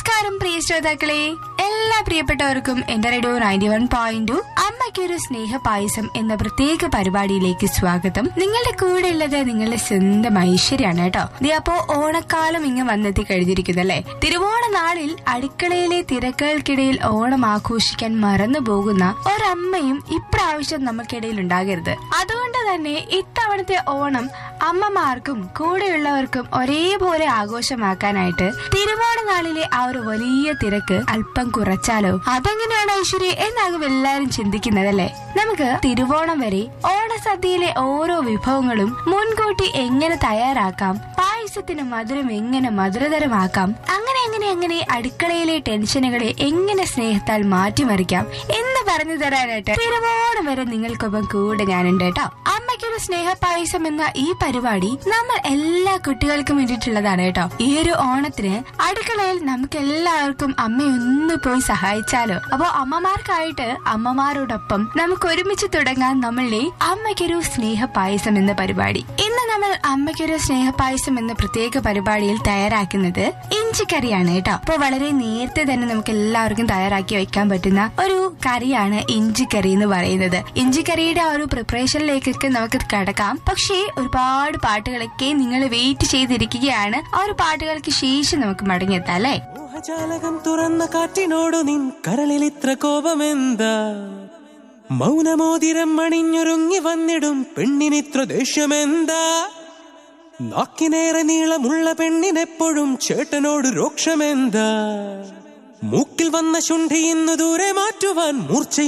നമസ്കാരം പ്രിയ ശ്രോതാക്കളെ എല്ലാ പ്രിയപ്പെട്ടവർക്കും എന്റെ radio ninety one point two അമ്മയ്ക്കൊരു സ്നേഹ പായസം എന്ന പ്രത്യേക പരിപാടിയിലേക്ക് സ്വാഗതം നിങ്ങളുടെ കൂടെ ഉള്ളത് നിങ്ങളുടെ സ്വന്തം ഐശ്വര്യാണ് കേട്ടോ ദേ അപ്പോ ഓണക്കാലം ഇങ്ങ് വന്നെത്തി കഴിഞ്ഞിരിക്കുന്നല്ലേ തിരുവോണ നാളിൽ അടുക്കളയിലെ തിരക്കുകൾക്കിടയിൽ ഓണം ആഘോഷിക്കാൻ മറന്നു പോകുന്ന ഒരമ്മയും ഇപ്രാവശ്യം നമുക്കിടയിൽ ഉണ്ടാകരുത് അതുകൊണ്ട് തന്നെ ഇത്തവണത്തെ ഓണം അമ്മമാർക്കും കൂടെയുള്ളവർക്കും ഒരേപോലെ ആഘോഷമാക്കാനായിട്ട് തിരുവോണ നാളിലെ ആ ഒരു വലിയ തിരക്ക് അല്പം കുറച്ചാലോ അതെങ്ങനെയാണ് ഐശ്വര്യ എന്നാകും എല്ലാരും ചിന്തിക്കുന്നതല്ലേ നമുക്ക് തിരുവോണം വരെ ഓണസദ്യയിലെ ഓരോ വിഭവങ്ങളും മുൻകൂട്ടി എങ്ങനെ തയ്യാറാക്കാം പായസത്തിന് മധുരം എങ്ങനെ മധുരതരമാക്കാം അങ്ങനെ അങ്ങനെ അങ്ങനെ അടുക്കളയിലെ ടെൻഷനുകളെ എങ്ങനെ സ്നേഹത്താൽ മാറ്റിമറിക്കാം എന്ന് പറഞ്ഞു തരാനായിട്ട് തിരുവോണം വരെ നിങ്ങൾക്കൊപ്പം കൂടെ ഞാനുണ്ട് കേട്ടോ അമ്മയ്ക്കൊരു സ്നേഹ പായസം എന്ന ഈ പരിപാടി നമ്മൾ എല്ലാ കുട്ടികൾക്കും വേണ്ടിയിട്ടുള്ളതാണ് കേട്ടോ ഈ ഒരു ഓണത്തിന് അടുക്കളയിൽ നമുക്ക് എല്ലാവർക്കും അമ്മയൊന്ന് പോയി സഹായിച്ചാലോ അപ്പോ അമ്മമാർക്കായിട്ട് അമ്മമാരോടൊപ്പം നമുക്ക് ഒരുമിച്ച് തുടങ്ങാൻ നമ്മളുടെ അമ്മയ്ക്കൊരു സ്നേഹ പായസം എന്ന പരിപാടി ഇന്ന് നമ്മൾ അമ്മയ്ക്കൊരു സ്നേഹ പായസം എന്ന പ്രത്യേക പരിപാടിയിൽ തയ്യാറാക്കുന്നത് ഇഞ്ചിക്കറിയാണ് കേട്ടോ അപ്പൊ വളരെ നേരത്തെ തന്നെ നമുക്ക് എല്ലാവർക്കും തയ്യാറാക്കി വെക്കാൻ പറ്റുന്ന ഒരു കറിയാണ് ഇഞ്ചിക്കറി എന്ന് പറയുന്നത് ഇഞ്ചിക്കറിയുടെ ആ ഒരു പ്രിപ്പറേഷനിലേക്കൊക്കെ നമുക്ക് കടക്കാം പക്ഷേ ഒരുപാട് പാട്ടുകളൊക്കെ നിങ്ങൾ വെയിറ്റ് ചെയ്തിരിക്കുകയാണ് ആ ഒരു പാട്ടുകൾക്ക് ശേഷം നമുക്ക് മടങ്ങിയെത്താം അല്ലേ മോഹജാലകം തുറന്ന കാറ്റിനോടു നിൻ കരളിൽ ഇത്ര കോപമെന്താ മൗനമോതിരം അണിഞ്ഞൊരുങ്ങി വന്നിടും പെണ്ണിനിത്ര ദേഷ്യമെന്താ നാക്കിനേറെ നീളമുള്ള പെണ്ണിനെപ്പോഴും ചേട്ടനോട് രോക്ഷമെന്താ മൂക്കിൽ വന്ന ശുണ്ഠി ഇന്നു ദൂരെ മാറ്റുവാൻ മൂർച്ച